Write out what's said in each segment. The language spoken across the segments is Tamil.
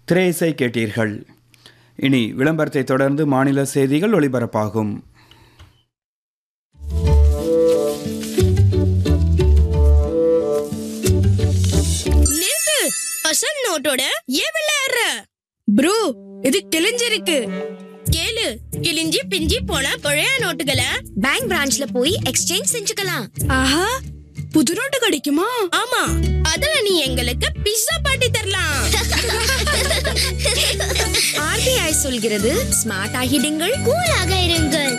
திரையிசை கேட்டீர்கள் இனி விளம்பரத்தை தொடர்ந்து மாநில செய்திகள் ஒளிபரப்பாகும் நிறுத்து அசல் நோட்டோட ஏன் விளையாடுற ப்ரோ இது கிழிஞ்சிருக்கு கேளு கிழிஞ்சி பிஞ்சி போன பழைய நோட்டுகளை பேங்க் பிரான்ச்ல போய் எக்ஸ்சேஞ்ச் செஞ்சுக்கலாம் ஆஹா புது நோட்டு கிடைக்குமா ஆமா அதுல நீ எங்களுக்கு பிஸ்ஸா பாட்டி தரலாம் ஆர்பிஐ சொல்கிறது ஸ்மார்ட் ஆகிடுங்கள் கூலாக இருங்கள்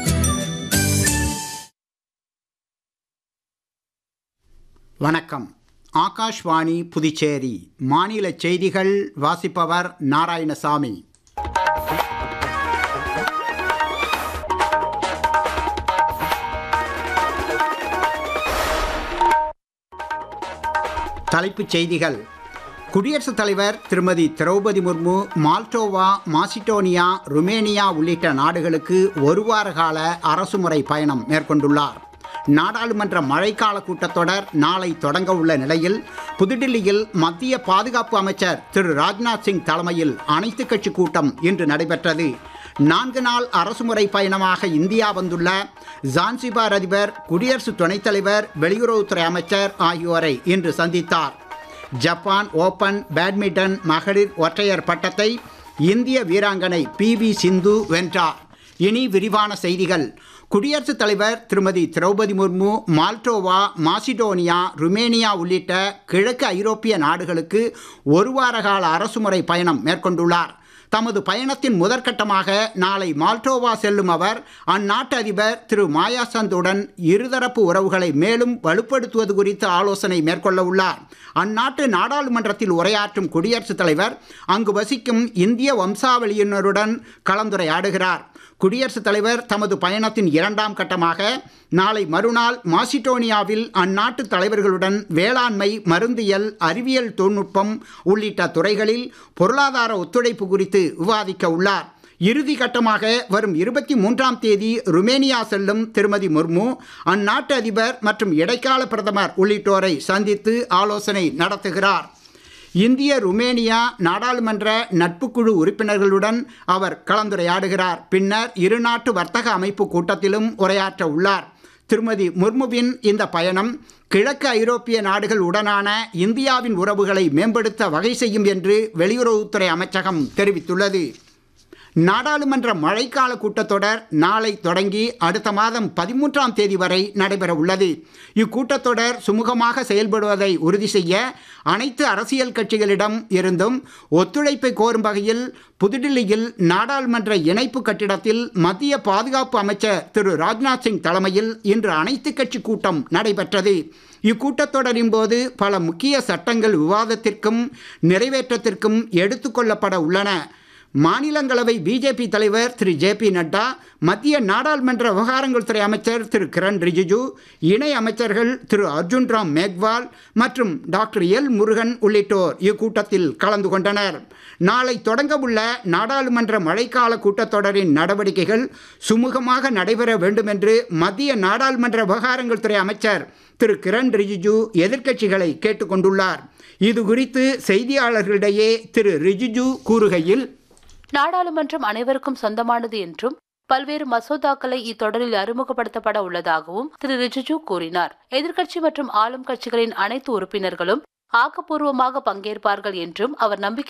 வணக்கம் ஆகாஷ்வாணி புதுச்சேரி மாநில செய்திகள் வாசிப்பவர் நாராயணசாமி தலைப்புச் செய்திகள் குடியரசுத் தலைவர் திருமதி Draupadi Murmu Moldova Macedonia Romania உள்ளிட்ட நாடுகளுக்கு ஒரு வார கால அரசுமுறை பயணம் மேற்கொண்டுள்ளார் நாடாளுமன்ற மழைக்கால கூட்டத்தொடர் நாளை தொடங்க உள்ள நிலையில் புதுடில்லியில் மத்திய பாதுகாப்பு அமைச்சர் திரு ராஜ்நாத் சிங் தலைமையில் அனைத்துக் கட்சி கூட்டம் இன்று நடைபெற்றது நான்கு நாள் அரசுமுறை பயணமாக இந்தியா வந்துள்ள ஜான்சிபார் அதிபர் குடியரசு துணைத் தலைவர் வெளியுறவுத்துறை அமைச்சர் ஆகியோரை இன்று சந்தித்தார் ஜப்பான் ஓபன் பேட்மிண்டன் மகளிர் ஒற்றையர் பட்டத்தை இந்திய வீராங்கனை பி வி சிந்து வென்றார் இனி விரிவான செய்திகள் குடியரசுத் தலைவர் திருமதி Draupadi Murmu Moldova Macedonia Romania உள்ளிட்ட கிழக்கு ஐரோப்பிய நாடுகளுக்கு ஒரு வார கால அரசுமுறை பயணம் மேற்கொண்டுள்ளார் தமது பயணத்தின் முதற்கட்டமாக நாளை மால்டோவா செல்லும் அவர் அந்நாட்டு அதிபர் திரு மாயாசந்துடன் இருதரப்பு உறவுகளை மேலும் வலுப்படுத்துவது குறித்து ஆலோசனை மேற்கொள்ள உள்ளார் அந்நாட்டு நாடாளுமன்றத்தில் உரையாற்றும் குடியரசுத் தலைவர் அங்கு வசிக்கும் இந்திய வம்சாவளியினருடன் கலந்துரையாடுகிறார் குடியரசுத் தலைவர் தமது பயணத்தின் இரண்டாம் கட்டமாக நாளை மறுநாள் மாசிடோனியாவில் அந்நாட்டு தலைவர்களுடன் வேளாண்மை மருந்தியல் அறிவியல் தொழில்நுட்பம் உள்ளிட்ட துறைகளில் பொருளாதார ஒத்துழைப்பு குறித்து விவாதிக்க உள்ளார் இறுதி கட்டமாக வரும் இருபத்தி மூன்றாம் தேதி ருமேனியா செல்லும் திருமதி முர்மு அந்நாட்டு அதிபர் மற்றும் இடைக்கால பிரதமர் உள்ளிட்டோரை சந்தித்து ஆலோசனை நடத்துகிறார் இந்திய ருமேனியா நாடாளுமன்ற நட்புக்குழு உறுப்பினர்களுடன் அவர் கலந்துரையாடுகிறார் பின்னர் இருநாட்டு வர்த்தக அமைப்பு கூட்டத்திலும் உரையாற்ற உள்ளார் திருமதி முர்முவின் இந்த பயணம் கிழக்கு ஐரோப்பிய நாடுகள் உடனான இந்தியாவின் உறவுகளை மேம்படுத்த வகை செய்யும் என்று வெளியுறவுத்துறை அமைச்சகம் தெரிவித்துள்ளது நாடாளுமன்ற மழைக்கால கூட்டத்தொடர் நாளை தொடங்கி அடுத்த மாதம் பதிமூன்றாம் தேதி வரை நடைபெற உள்ளது இக்கூட்டத்தொடர் சுமூகமாக செயல்படுவதை உறுதி செய்ய அனைத்து அரசியல் கட்சிகளிடம் இருந்தும் ஒத்துழைப்பை கோரும் வகையில் புதுடில்லியில் நாடாளுமன்ற இணைப்பு கட்டிடத்தில் மத்திய பாதுகாப்பு அமைச்சர் திரு ராஜ்நாத் சிங் தலைமையில் இன்று அனைத்து கட்சி கூட்டம் நடைபெற்றது இக்கூட்டத்தொடரின் போது பல முக்கிய சட்டங்கள் விவாதத்திற்கும் நிறைவேற்றத்திற்கும் எடுத்துக்கொள்ளப்பட உள்ளன மாநிலங்களவை பிஜேபி தலைவர் திரு ஜே பி நட்டா மத்திய நாடாளுமன்ற விவகாரங்கள் துறை அமைச்சர் திரு கிரண் ரிஜிஜு இணை அமைச்சர்கள் திரு அர்ஜுன் ராம் மேக்வால் மற்றும் டாக்டர் எல் முருகன் உள்ளிட்டோர் இக்கூட்டத்தில் கலந்து கொண்டனர் நாளை தொடங்கவுள்ள நாடாளுமன்ற மழைக்கால கூட்டத்தொடரின் நடவடிக்கைகள் சுமூகமாக நடைபெற வேண்டும் என்று மத்திய நாடாளுமன்ற விவகாரங்கள் துறை அமைச்சர் திரு கிரண் ரிஜிஜு எதிர்க்கட்சிகளை கேட்டுக்கொண்டுள்ளார் இது குறித்து செய்தியாளர்களிடையே திரு ரிஜிஜு கூறுகையில் நாடாளுமன்றம் அனைவருக்கும் சொந்தமானது என்றும் பல்வேறு மசோதாக்களை இத்தொடரில் அறிமுகப்படுத்தப்பட உள்ளதாகவும் திரு ரிஜிஜு கூறினார் எதிர்க்கட்சி மற்றும் ஆளும் கட்சிகளின் அனைத்து உறுப்பினர்களும் ஆக்கப்பூர்வமாக பங்கேற்பார்கள் என்றும் அவர் நம்பிக்கை